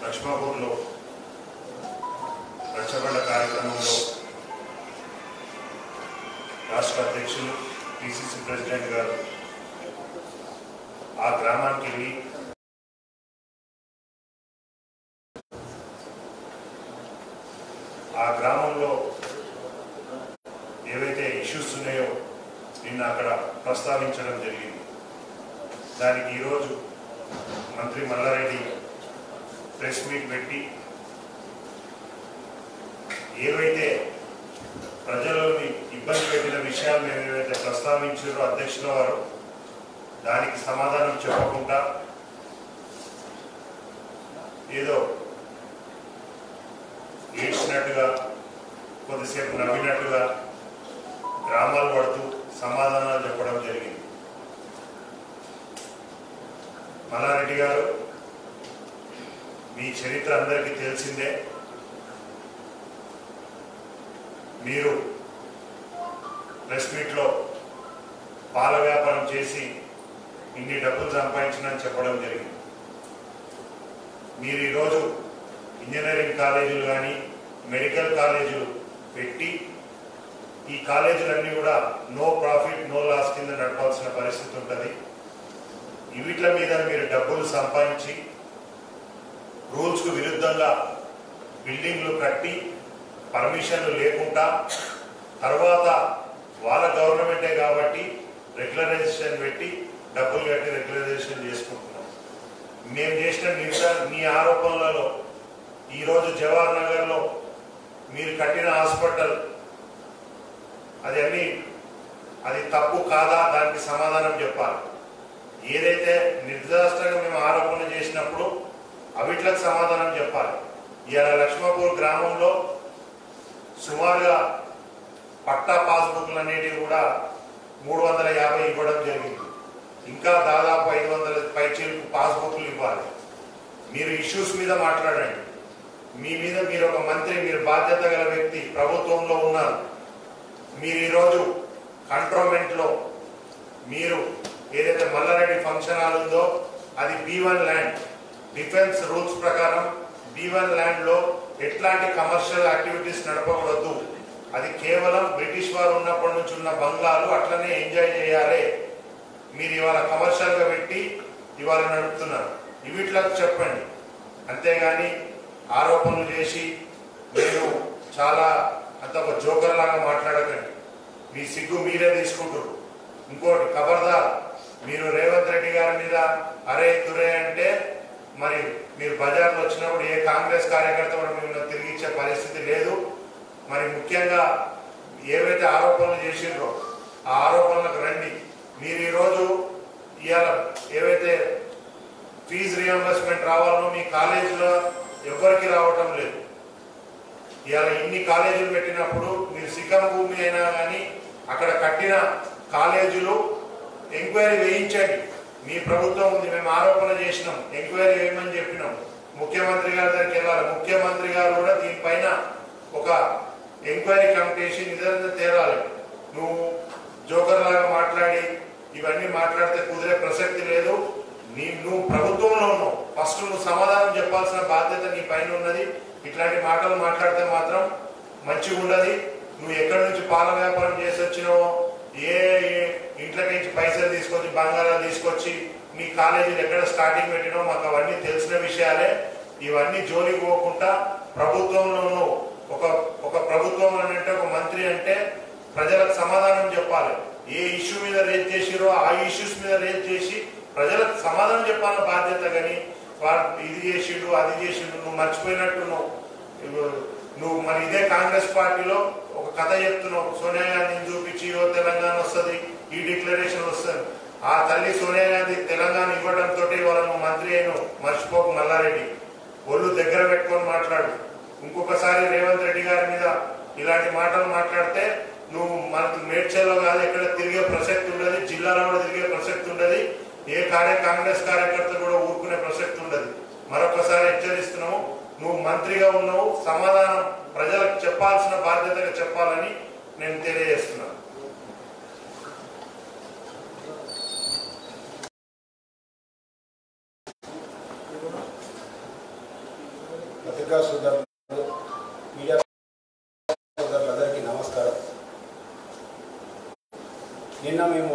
లక్ష్మాపూర్లో రచ్చబండ కార్యక్రమంలో రాష్ట్ర అధ్యక్షులు పిసిసి ప్రెసిడెంట్ గారు ఆ గ్రామానికి వెళ్ళి ఆ గ్రామంలో ఏవైతే ఇష్యూస్ ఉన్నాయో నిన్న అక్కడ ప్రస్తావించడం జరిగింది దానికి ఈరోజు మంత్రి మల్లారెడ్డి ప్రెస్ మీట్ పెట్టి ఏవైతే ప్రజలని ఇబ్బంది పెట్టిన విషయాలు మేము ఏవైతే ప్రస్తావించారో అధ్యక్షుల వారు దానికి సమాధానం చెప్పకుండా ఏదో ఏడ్చినట్టుగా కొద్దిసేపు నవ్వినట్టుగా గ్రామాలు పడుతూ సమాధానాలు చెప్పడం జరిగింది మల్లారెడ్డి గారు మీ చరిత్ర అందరికీ తెలిసిందే మీరు ప్రెస్ మీట్లో పాల వ్యాపారం చేసి ఇన్ని డబ్బులు సంపాదించినని చెప్పడం జరిగింది మీరు ఈరోజు ఇంజనీరింగ్ కాలేజీలు కానీ మెడికల్ కాలేజీలు పెట్టి ఈ కాలేజీలన్నీ కూడా నో ప్రాఫిట్ నో లాస్ కింద నడపాల్సిన పరిస్థితి ఉంటుంది వీటిల మీద మీరు డబ్బులు సంపాదించి రూల్స్కు విరుద్ధంగా బిల్డింగ్లు కట్టి పర్మిషన్లు లేకుండా తర్వాత వాళ్ళ గవర్నమెంటే కాబట్టి రెగ్యులరైజేషన్ పెట్టి డబ్బులు కట్టి రెగ్యులరైజేషన్ చేసుకుంటున్నాం మేము చేసిన నింద మీ ఆరోపణలలో ఈరోజు జవహర్ నగర్లో మీరు కట్టిన హాస్పిటల్ అది అన్ని అది తప్పు కాదా దానికి సమాధానం చెప్పాలి ఏదైతే నిర్దిష్టంగా మేము ఆరోపణ చేసినప్పుడు అవిట్లకు సమాధానం చెప్పాలి ఇవాళ లక్ష్మపూర్ గ్రామంలో సుమారుగా పట్టా పాస్బుక్లు అనేటివి కూడా మూడు వందల యాభై ఇవ్వడం జరిగింది ఇంకా దాదాపు ఐదు వందల పైచీలకు పాస్బుక్లు ఇవ్వాలి మీరు ఇష్యూస్ మీద మాట్లాడండి మీ మీద మీరు ఒక మంత్రి మీరు బాధ్యత గల వ్యక్తి ప్రభుత్వంలో ఉన్నారు మీరు ఈరోజు కంట్రోన్మెంట్లో మీరు ఏదైతే మల్లారెడ్డి ఫంక్షన్ హాల్ ఉందో అది B one land defence rules ప్రకారం బి వన్ ల్యాండ్లో ఎట్లాంటి కమర్షియల్ యాక్టివిటీస్ నడపకూడదు అది కేవలం బ్రిటిష్ వారు ఉన్నప్పటి నుంచి ఉన్న బంగ్లాలు అట్లనే ఎంజాయ్ చేయాలి మీరు ఇవాళ కమర్షియల్గా పెట్టి ఇవాళ నడుపుతున్నారు ఇవిట్లకు చెప్పండి అంతేగాని ఆరోపణలు చేసి నేను చాలా అంత ఒక జోకర్ లాగా మాట్లాడకండి మీ సిగ్గు మీరే తీసుకుంటారు ఇంకోటి ఖబర్దార్ మీరు రేవంత్ రెడ్డి గారి మీద అరే తురే అంటే మరి మీరు బజార్లో వచ్చినప్పుడు ఏ కాంగ్రెస్ కార్యకర్త కూడా మిమ్మల్ని తిరిగి ఇచ్చే పరిస్థితి లేదు మరి ముఖ్యంగా ఏవైతే ఆరోపణలు చేసిండ్రో ఆ ఆరోపణలకు రండి మీరు ఈరోజు ఇవాళ ఏవైతే ఫీజు రియంబర్స్మెంట్ రావాలో మీ కాలేజీలో ఎవరికి రావటం లేదు ఇవాళ ఇన్ని కాలేజీలు పెట్టినప్పుడు మీరు సిక్కం భూమి అయినా కానీ అక్కడ కట్టిన కాలేజీలు ఎంక్వైరీ వేయించండి మీ ప్రభుత్వం ఉంది మేము ఆరోపణ చేసినాం ఎంక్వైరీ వేయమని చెప్పినాం ముఖ్యమంత్రి గారి దగ్గరికి వెళ్ళాలి ముఖ్యమంత్రి గారు కూడా దీనిపైన ఒక ఎంక్వైరీ కమిటీ వేసి నిజంగా తేరాలి నువ్వు జోకర్ లాగా మాట్లాడి ఇవన్నీ మాట్లాడితే కుదిరే ప్రసక్తి లేదు నీ నువ్వు ప్రభుత్వంలో ఉన్నావు ఫస్ట్ నువ్వు సమాధానం చెప్పాల్సిన బాధ్యత నీ పైన ఉన్నది ఇట్లాంటి మాటలు మాట్లాడితే మాత్రం మంచిగా ఉండదు నువ్వు ఎక్కడి నుంచి పాల వ్యాపారం చేసి వచ్చినావో ఏ ఏ ఇంట్లోకి నుంచి పైసలు తీసుకొచ్చి బంగారాలు తీసుకొచ్చి నీ కాలేజీలు ఎక్కడ స్టార్టింగ్ పెట్టినావు మాకు అవన్నీ తెలిసిన విషయాలే ఇవన్నీ జోలికి పోకుండా ప్రభుత్వంలో ఉన్నావు ఒక ఒక ప్రభుత్వం అని అంటే ఒక మంత్రి అంటే ప్రజలకు సమాధానం చెప్పాలి ఏ ఇష్యూ మీద రేజ్ చేసిరో ఆ ఇష్యూస్ మీద రేజ్ చేసి ప్రజలకు సమాధానం చెప్పాలన్న బాధ్యత కానీ వాడు ఇది చేసిండు అది చేసిండు నువ్వు మర్చిపోయినట్టు నువ్వు నువ్వు మరి ఇదే కాంగ్రెస్ పార్టీలో ఒక కథ చెప్తున్నావు సోనియా గాంధీని చూపించి "ఓ తెలంగాణ వస్తుంది ఈ డిక్లరేషన్ వస్తుంది ఆ తల్లి సోనియా గాంధీ తెలంగాణ ఇవ్వడంతో ఇవాళ నువ్వు మంత్రి అయిన మర్చిపోకు మల్లారెడ్డి ఒళ్ళు దగ్గర పెట్టుకొని మాట్లాడు ఇంకొకసారి రేవంత్ రెడ్డి గారి మీద ఇలాంటి మాటలు మాట్లాడితే నువ్వు మనకు మేడ్చల్లో కాదు ఎక్కడ తిరిగే ప్రసక్తి ఉండదు జిల్లాలో కూడా తిరిగే ప్రసక్తి ఉండదు ఏ కార్య కాంగ్రెస్ కార్యకర్త కూడా ఊరుకునే ప్రసక్తి ఉండదు మరొకసారి హెచ్చరిస్తున్నావు నువ్వు మంత్రిగా ఉన్నావు సమాధానం ప్రజలకు చెప్పాల్సిన బాధ్యతగా చెప్పాలని నేను తెలియజేస్తున్నాను పత్రికా సోదరులు మీడియా సోదరులందరికీ నమస్కారం నిన్న మేము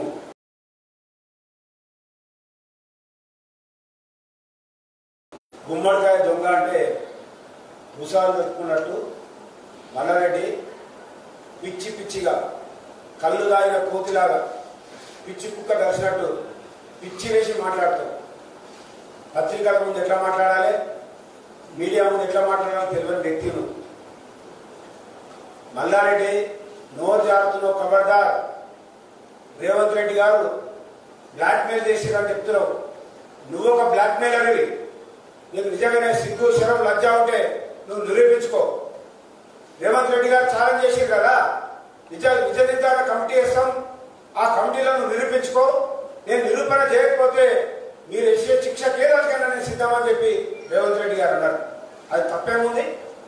గుమ్మడికాయ దొంగ అంటే భూసాలు పెట్టుకున్నట్టు మల్లారెడ్డి పిచ్చి పిచ్చిగా కళ్ళు దాగిన కోతిలాగా పిచ్చి కుక్క కలిసినట్టు పిచ్చి వేసి మాట్లాడతాం పత్రికల ముందు ఎట్లా మాట్లాడాలి మీడియా ముందు ఎట్లా మాట్లాడాలి తెలియని వ్యక్తి నువ్వు మల్లారెడ్డి నోరు జారుతున్నావు ఖబర్దార్ రేవంత్ రెడ్డి గారు బ్లాక్మెయిల్ చేసిరని చెప్తున్నావు నువ్వు ఒక బ్లాక్మెయిలర్వి నీకు నిజంగానే సిగ్గు శరం లజ్జ ఉంటే నువ్వు నిరూపించుకో రేవంత్ రెడ్డి గారు ఛాలెంజ్ చేసిరు కదా నిజ నిజ నిర్ధారణ కమిటీ వేస్తాం ఆ కమిటీలో నువ్వు నిరూపించుకో నేను నిరూపణ చేయకపోతే మీరు వేసే శిక్ష కేదానికైనా నేను సిద్ధమని చెప్పి రేవంత్ రెడ్డి గారు అన్నారు అది తప్పేముంది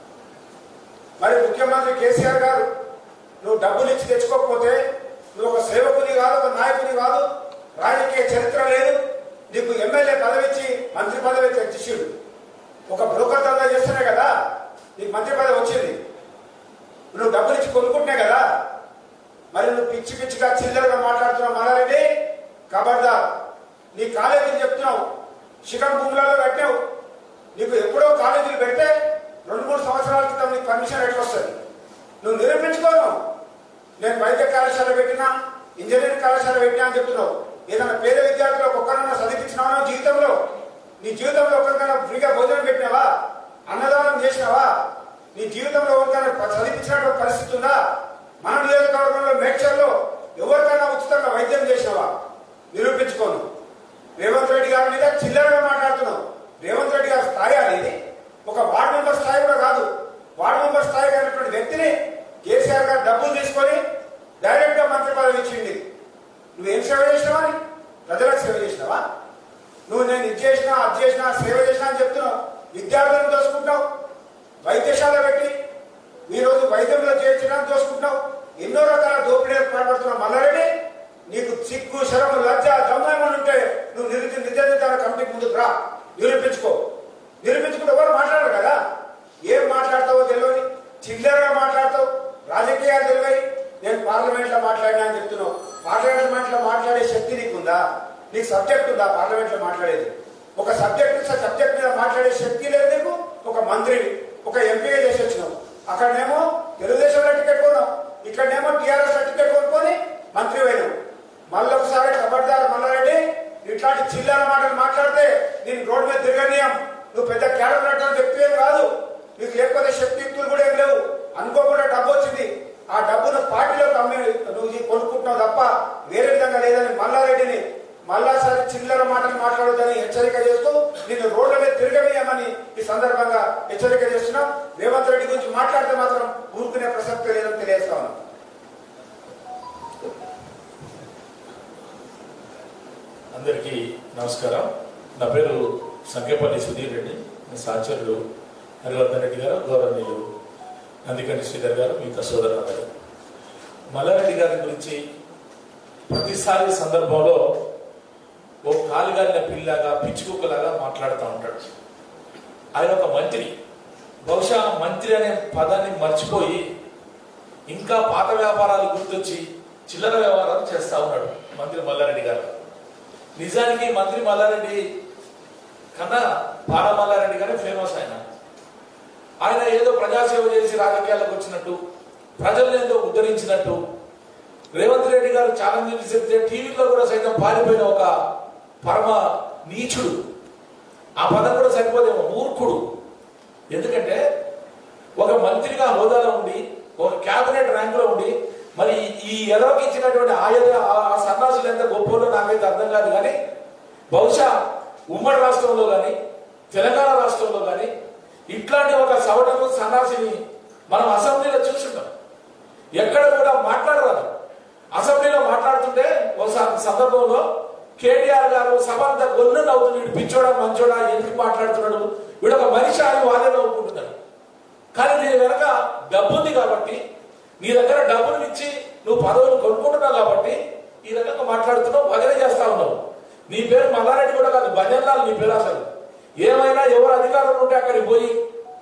మరి ముఖ్యమంత్రి కేసీఆర్ గారు నువ్వు డబ్బులు ఇచ్చి తెచ్చుకోకపోతే నువ్వు ఒక సేవకుని కాదు ఒక నాయకుని కాదు రాజకీయ చరిత్ర లేదు నీకు ఎమ్మెల్యే పదవి ఇచ్చి మంత్రి పదవి తెచ్చిడు ఒక బ్రోకర్ దందా చేస్తేనే కదా నీకు మంత్రి పదవి వచ్చింది నువ్వు డబ్బులు ఇచ్చి కొనుక్కుంటున్నా కదా మరి నువ్వు పిచ్చి పిచ్చిగా చిల్లరగా మాట్లాడుతున్నావు మల్లారెడ్డి ఖబర్దార్ నీ కాలేజీలు చెప్తున్నావు శిఖం భూములలో కట్టావు నీకు ఎప్పుడో కాలేజీలు పెడితే రెండు మూడు సంవత్సరాల క్రితం నీకు పర్మిషన్ ఎట్లా వస్తుంది నువ్వు నిరూపించుకోను నేను వైద్య కళాశాల పెట్టినా ఇంజనీరింగ్ కళాశాల పెట్టినా అని చెప్తున్నావు ఏదైనా పేద విద్యార్థులకు ఒక్కరన్నా చదివించినావా జీవితంలో నీ జీవితంలో ఒకరికైనా ఫ్రీగా భోజనం పెట్టినావా అన్నదానం చేసినావా నీ జీవితంలో ఎవరికైనా చదివించినటువంటి పరిస్థితి ఉందా మన నియోజకవర్గంలో మేడ్చర్లో ఎవరికైనా ఉచితంగా వైద్యం చేసినావా నిరూపించుకోను రేవంత్ రెడ్డి గారి మీద చిల్లరగా మాట్లాడుతున్నావు రేవంత్ రెడ్డి గారి స్థాయి అనేది ఒక వార్డు మెంబర్ స్థాయి కూడా కాదు వార్డు మెంబర్ స్థాయి అయినటువంటి వ్యక్తిని కేసీఆర్ గారు డబ్బులు తీసుకొని డైరెక్ట్ గా మంత్రి పదవి ఇచ్చింది నువ్వేం సేవ చేసినావా అని? ప్రజలకు సేవ చేసినావా నువ్వు నేను ఇది చేసినా అది చేసినా సేవ చేసినా అని చెప్తున్నావు విద్యార్థులను దోసుకుంటావు వైద్యశాల పెట్టి ఈ రోజు వైద్యంలో చేర్చడానికి దోసుకుంటున్నావు ఎన్నో రకాల దోపిడీలకు పాల్పడుతున్నావు మల్లారెడ్డి నీకు సిగ్గు శరము లజ్జ దమ్మేమని ఉంటే నువ్వు నిరుద్ధ నిజ నిర్ధారణ కమిటీకి ముందుకు రా నిరూపించుకో నిరూపించుకుంటే ఎవరు మాట్లాడరు కదా ఏం మాట్లాడతావో తెలియని చిల్లరగా మాట్లాడతావు రాజకీయాలు తెలియని నేను పార్లమెంట్ లో మాట్లాడినా అని చెప్తున్నావు పార్లమెంట్ లో మాట్లాడే శక్తి నీకుందా నీకు సబ్జెక్ట్ ఉందా పార్లమెంట్ లో మాట్లాడేది ఒక సబ్జెక్ట్ సబ్జెక్ట్ మీద మాట్లాడే శక్తి లేదు నీకు ఒక మంత్రిని ఒక ఎంపీగా చేసి వచ్చినావు అక్కడనేమో తెలుగుదేశంలో టికెట్ కొన్నావు ఇక్కడనేమో టీఆర్ఎస్ లో టికెట్ కొనుక్కొని మంత్రి అయినావు మళ్ళీ ఒకసారి ఖబర్దార్ మల్లారెడ్డి ఇట్లాంటి చిల్లర మాటలు మాట్లాడితే నేను రోడ్డు మీద తిరగనీయం నువ్వు పెద్ద క్యాడర్ నట్టని చెప్పేది కాదు నీకు లేకపోతే శక్తియుక్తులు కూడా ఏం లేవు అనుకోకుండా డబ్బు వచ్చింది ఆ డబ్బును పార్టీలోకి అమ్మి నువ్వు ఇది కొనుక్కుంటున్నావు తప్ప వేరే విధంగా లేదని మల్లారెడ్డిని మళ్ళాసారి చిల్లర మాటలు మాట్లాడొద్దని హెచ్చరిక చేస్తూ నిన్ను రోడ్ల మీద తిరగనీయమని ఈ సందర్భంగా హెచ్చరిక చేస్తున్నాం రేవంత్ రెడ్డి గురించి మాట్లాడితే మాత్రం ఊరుకునే ప్రసక్తి లేదని తెలియజేస్తా ఉన్నాం అందరికీ నమస్కారం నా పేరు సంకేపల్లి సుధీర్ రెడ్డి నా సహచరులు హరివర్ధన్ రెడ్డి గారు గౌరవనీయులు నందికంటి శ్రీధర్ గారు మిగతా సోదరులు గారు మల్లారెడ్డి గారి గురించి ప్రతిసారి సందర్భంలో ఓ కాలుగాలిన పిల్లగా పిచ్చుకుక్కలాగా మాట్లాడుతూ ఉంటాడు ఆయన ఒక మంత్రి బహుశా మంత్రి అనే పదాన్ని మర్చిపోయి ఇంకా పాత వ్యాపారాలు గుర్తొచ్చి చిల్లర వ్యవహారాలు చేస్తా ఉన్నాడు మంత్రి మల్లారెడ్డి గారు నిజానికి మంత్రి మల్లారెడ్డి కన్నా పాల మల్లారెడ్డి గారే ఫేమస్ ఆయన ఆయన ఏదో ప్రజాసేవ చేసి రాజకీయాలకు వచ్చినట్టు ప్రజలను ఏదో ఉద్ధరించినట్టు రేవంత్ రెడ్డి గారు ఛాలెంజ్ చెప్తే టీవీలో కూడా సైతం పారిపోయిన ఒక పరమ నీచుడు ఆ పదం కూడా సరిపోదేమో మూర్ఖుడు ఎందుకంటే ఒక మంత్రిగా హోదాలో ఉండి ఒక కేబినెట్ ర్యాంకులో ఉండి మరి ఈ ఎదవకి ఇచ్చినటువంటి ఆయద ఆ సన్నాసులు ఎంత గొప్పలో నాకైతే అర్థం కాదు కానీ బహుశా ఉమ్మడి రాష్ట్రంలో కానీ తెలంగాణ రాష్ట్రంలో కానీ ఇట్లాంటి ఒక సవటను సన్నాసిని మనం అసెంబ్లీలో చూసుంటాం ఎక్కడ కూడా మాట్లాడరాదు అసెంబ్లీలో మాట్లాడుతుంటే ఒక స- సందర్భంలో కేటీఆర్ గారు సభ అంతా గొల్లు నవ్వుతుంది వీడు పిచ్చోడా మంచోడా ఎందుకు మాట్లాడుతున్నాడు వీడు ఒక మనిషి అని వాదే నవ్వుకుంటున్నాడు కానీ దీని వెనక డబ్బు ఉంది కాబట్టి నీ దగ్గర డబ్బులు ఇచ్చి నువ్వు పదవులు కొనుక్కుంటున్నావు కాబట్టి ఈ రకంగా మాట్లాడుతున్నావు భజన చేస్తా ఉన్నావు నీ పేరు మల్లారెడ్డి కూడా కాదు భజనలాల్ నీ పేరు అసలు ఏమైనా ఎవరు అధికారంలో ఉంటే అక్కడికి పోయి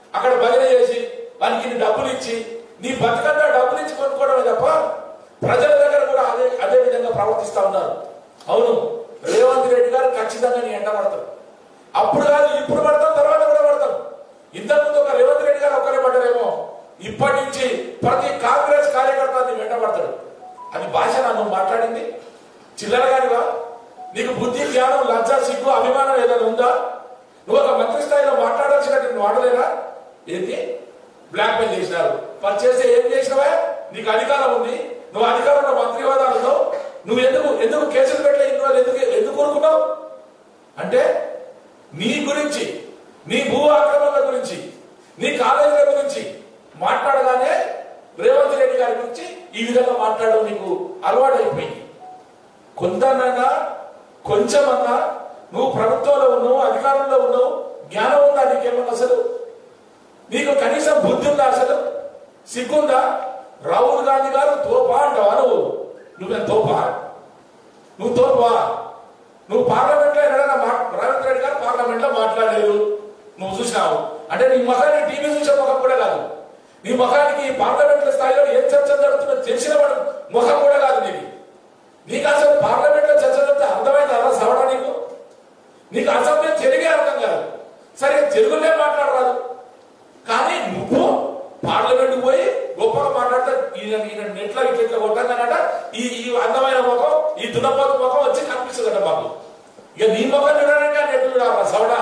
అక్కడ భజన చేసి వానికి ఇన్ని డబ్బులు ఇచ్చి నీ బతుకంతా డబ్బులు ఇచ్చి కొనుక్కోవడమే తప్ప ప్రజల దగ్గర కూడా అదే అదే విధంగా ప్రవర్తిస్తా ఉన్నారు అవును రేవంత్ రెడ్డి గారు ఖచ్చితంగా నీ ఎంట పడతారు అప్పుడు కాదు ఇప్పుడు పడతాం తర్వాత కూడా పడతాం ఇంతకుముందు ఒక రేవంత్ రెడ్డి గారు ఒక్కరే పడ్డారేమో ఇప్పటి నుంచి ప్రతి కాంగ్రెస్ కార్యకర్త నీ వెంట పడతాడు అది భాష నువ్వు మాట్లాడింది చిల్లర గారివా నీకు బుద్ధి జ్ఞానం లజ్జ సిగ్గు అభిమానం ఏదైనా ఉందా నువ్వు ఒక మంత్రి స్థాయిలో మాట్లాడాల్సినట్టు నువ్వు వాడలేరా ఏంటి బ్లాక్ మెయిల్ చేసినారు మరి చేస్తే ఏం చేసినవా నీకు అధికారం ఉంది నువ్వు అధికారంలో మంత్రి హోదాలో నువ్వు ఎందుకు ఎందుకు కేసులు పెట్టలే ఇన్ని రోజులు ఎందుకు ఎందుకు ఊరుకున్నావు అంటే నీ గురించి నీ భూ ఆక్రమణల గురించి నీ కాలేజీల గురించి మాట్లాడగానే రేవంత్ రెడ్డి గారి గురించి ఈ విధంగా మాట్లాడడం నీకు అలవాటు అయిపోయింది కొంతనైనా కొంచెమన్నా నువ్వు ప్రభుత్వంలో ఉన్నావు అధికారంలో ఉన్నావు జ్ఞానం ఉందా నీకేమన్నా అసలు నీకు కనీసం బుద్ధి ఉందా అసలు సిగ్గుందా రాహుల్ గాంధీ గారు తోపా అంటావా నువ్వు నువ్వే తోపా నువ్వు తోపా నువ్వు పార్లమెంట్ లో ఎక్కడైనా మా- రేవంత్ రెడ్డి గారు పార్లమెంట్ లో మాట్లాడలేదు నువ్వు చూసినావు అంటే నీ ముఖాన్ని టీవీ చూసే ముఖం కూడా కాదు నీ ముఖానికి పార్లమెంట్ స్థాయిలో ఏం చర్చ జరుగుతుందో తెలిసిన వాడు ముఖం కూడా కాదు నీకు నీకు అసలు పార్లమెంట్ లో చర్చ జరిగితే అర్థమైందా సవడ నీకు నీకు అసభ్యం తెలుగే అర్థం కాదు సరే తెలుగునే మాట్లాడరాదు కానీ నువ్వు పార్లమెంట్ పోయి గొప్పగా మాట్లాడితే ఈయన ఈయన నెట్లో ఇట్లా ఇట్లా కొట్టానట ఈ ఈ అందమైన ముఖం ఈ దున్నపోతు ముఖం వచ్చి కనిపిస్తుందట మాకు ఇక నీ ముఖం చూడడానికి ఆ నెట్లు చూడాలా సవడా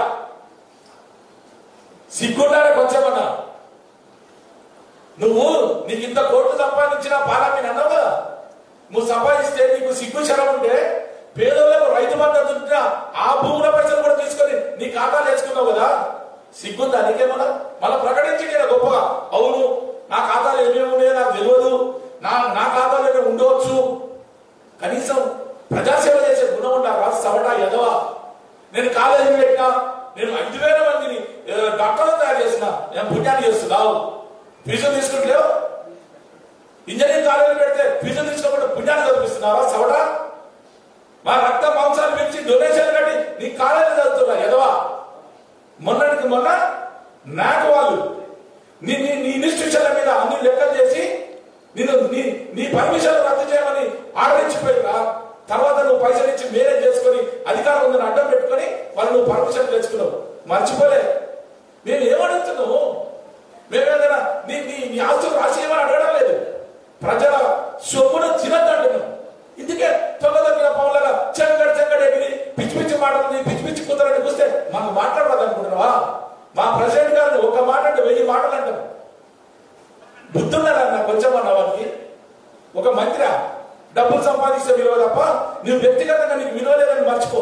సిగ్గుండాలి కొంచెమన్నా నువ్వు నీకు ఇంత కోట్లు సంపాదించిన పాలమీని అన్నావు కదా నువ్వు సంపాదిస్తే నీకు సిగ్గు శరం ఉంటే పేదలకు రైతు మద్దతు ఉంటే ఆ భూముల పైసలు కూడా తీసుకొని నీ ఖాతాలు వేసుకున్నావు కదా సిగ్గుందా నీకేమన్నా మళ్ళీ ప్రకటించి నేను గొప్పగా అవును నా ఖాతాలో ఏమేమి ఉన్నాయో నాకు తెలియదు నా నా ఖాతాలో ఏమేమి ఉండవచ్చు కనీసం ప్రజాసేవ చేసే గుణం ఉండాలా సవట ఎదవా నేను కాలేజీ పెట్టినా నేను ఐదు వేల మందిని ఏ, డాక్టర్లు తయారు చేసిన నేను పుణ్యాన్ని చేస్తున్నావు ఫీజులు తీసుకుంటలేవు ఇంజనీరింగ్ కాలేజీ పెడితే ఫీజులు తీసుకోకుండా పుణ్యాన్ని చదివిస్తున్నావా సవట మా రక్త మాంసాలు పెంచి డొనేషన్ కట్టి నీ కాలేజీ చదువుతున్నా ఎదవా మొన్నటికి మొన్న నాకు వాళ్ళు నీ నీ నీ ఇన్స్టిట్యూషన్ల మీద అన్ని లెక్కలు చేసి నేను నీ నీ పర్మిషన్ రద్దు చేయమని ఆర్డర్ ఇచ్చిపోయినా తర్వాత నువ్వు పైసలు ఇచ్చి మేనేజ్ చేసుకొని అధికారం ఉందని అడ్డం పెట్టుకొని వాళ్ళు నువ్వు పర్మిషన్ తెచ్చుకున్నావు మర్చిపోలే మేము ఏమడుగుతున్నావు మేమేదైనా నీ నీ నీ ఆస్తులు రాసేయమని అడగడం లేదు ప్రజల సొమ్మును తినద్దంటున్నాం ఇందుకే తొంగదగిన పౌరుల చెంగడ చెంగడ ఎగిరి పిచ్చి పిచ్చి మాటలు పిచ్చి పిచ్చి కుదరని చూస్తే మాకు మాట్లాడదు అనుకుంటున్నావా మా ప్రెసిడెంట్ గారిని ఒక మాట అంటే వెయ్యి మాటలు అంటాం బుద్ధున్నారా కొంచెం అన్న వారికి ఒక మంత్రి డబ్బులు సంపాదిస్తే విలువ తప్ప నువ్వు వ్యక్తిగతంగా నీకు విలువ లేదని మర్చిపో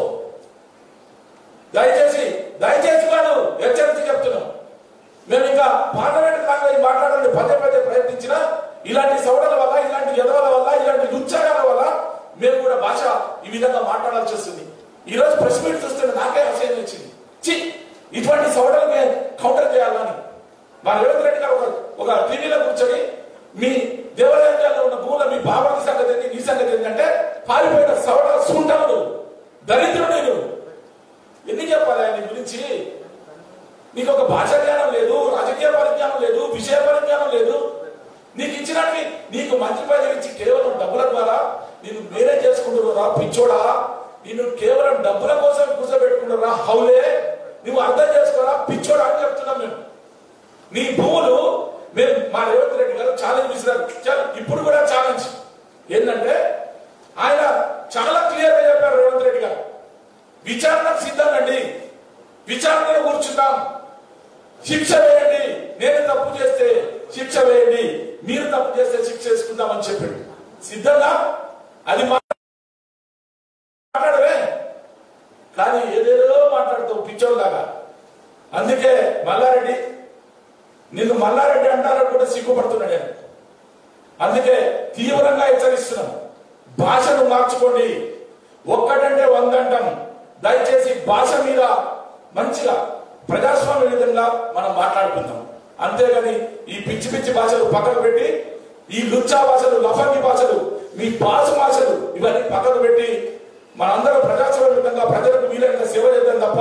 దయచేసి దయచేసి కాదు హెచ్చరించి చెప్తున్నాం మేము ఇంకా పార్లమెంట్ లాంగ్వేజ్ మాట్లాడాలని పదే పదే ప్రయత్నించినా ఇలాంటి సవడల వల్ల ఇలాంటి ఎదవల వల్ల ఇలాంటి దుచ్చగాల వల్ల మేము కూడా భాష ఈ విధంగా మాట్లాడాల్సి వస్తుంది ఈ రోజు ప్రెస్ మీట్ చూస్తుంటే నాకే అసహ్యం వచ్చింది చి ఇటువంటి సవడలకి కౌంటర్ చేయాలని మా రేవంత్ రెడ్డి గారు ఒక ఒక టీవీలో కూర్చొని మీ దేవాలయాల్లో ఉన్న భూముల మీ భావన సంగతి ఏంటి నీ సంగతి ఏంటంటే పారిపోయిన సవడ సుంటాడు దరిద్రుడు నేను ఎన్ని చెప్పాలి ఆయన గురించి నీకు ఒక భాష జ్ఞానం లేదు రాజకీయ పరిజ్ఞానం లేదు విషయ పరిజ్ఞానం లేదు నీకు ఇచ్చినట్టు నీకు మంత్రి పదవి ఇచ్చి కేవలం డబ్బుల ద్వారా నేను మేనేజ్ చేసుకుంటున్నారా పిచ్చోడా నేను కేవలం డబ్బుల కోసం కూర్చోబెట్టుకుంటున్నా హౌలే నువ్వు అర్థం చేసుకోరా పిచ్చోడా అని చెప్తున్నాం మేము నీ భూములు మేము మా రేవంత్ రెడ్డి గారు ఛాలెంజ్ విసిరారు చాలా- ఇప్పుడు కూడా ఛాలెంజ్ ఏంటంటే ఆయన చాలా క్లియర్ గా చెప్పారు రేవంత్ రెడ్డి గారు విచారణకు సిద్ధండి విచారణలో కూర్చుంటాం శిక్ష వేయండి నేను తప్పు చేస్తే శిక్ష వేయండి మీరు తప్పు చేస్తే శిక్ష వేసుకుందామని చెప్పాడు సిద్ధంగా అది మా- మాట్లాడవే కానీ ఏదేదో మాట్లాడుతావు పిచ్చోళ్ళలాగా అందుకే మల్లారెడ్డి నిన్ను మల్లారెడ్డి అంటారని కూడా సిగ్గుపడుతున్నా నేను అందుకే తీవ్రంగా హెచ్చరిస్తున్నాం భాషను మార్చుకోండి ఒక్కటంటే వందంటాం దయచేసి భాష మీద మంచిగా ప్రజాస్వామ్య విధంగా మనం మాట్లాడుకుందాం అంతేగాని ఈ పిచ్చి పిచ్చి భాషలు పక్కకు పెట్టి ఈ లుచ్చా భాషలు లఫంగి భాషలు మీ భాష భాషలు ఇవన్నీ పక్కకు పెట్టి మనందరం ప్రజాస్వామ్య విధంగా ప్రజలకు వీలైన సేవ చేద్దాం తప్ప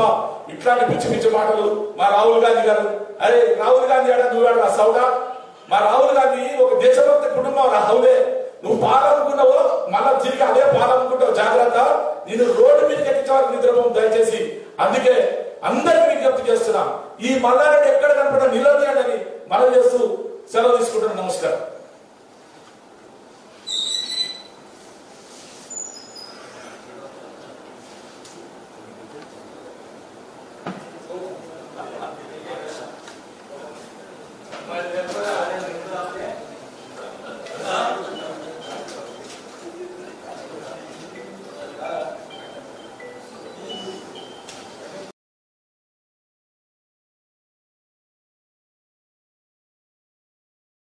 ఇట్లాంటి పిచ్చి పిచ్చి మాటలు మా రాహుల్ గాంధీ గారు అరే రాహుల్ గాంధీ ఆడ నువ్వు ఆడ సౌడా మా రాహుల్ గాంధీ ఒక దేశభక్తి కుటుంబం రాహులే నువ్వు పాలనుకున్నావో మళ్ళా తిరిగి అదే పాలనుకుంటావు జాగ్రత్త నేను రోడ్డు మీదకి ఎక్కించడానికి నిద్రపోం దయచేసి అందుకే అందరికి విజ్ఞప్తి చేస్తున్నా ఈ మల్లారెడ్డి ఎక్కడ కనపడ నిలదీయండి అని మనం చేస్తూ సెలవు తీసుకుంటున్నాను నమస్కారం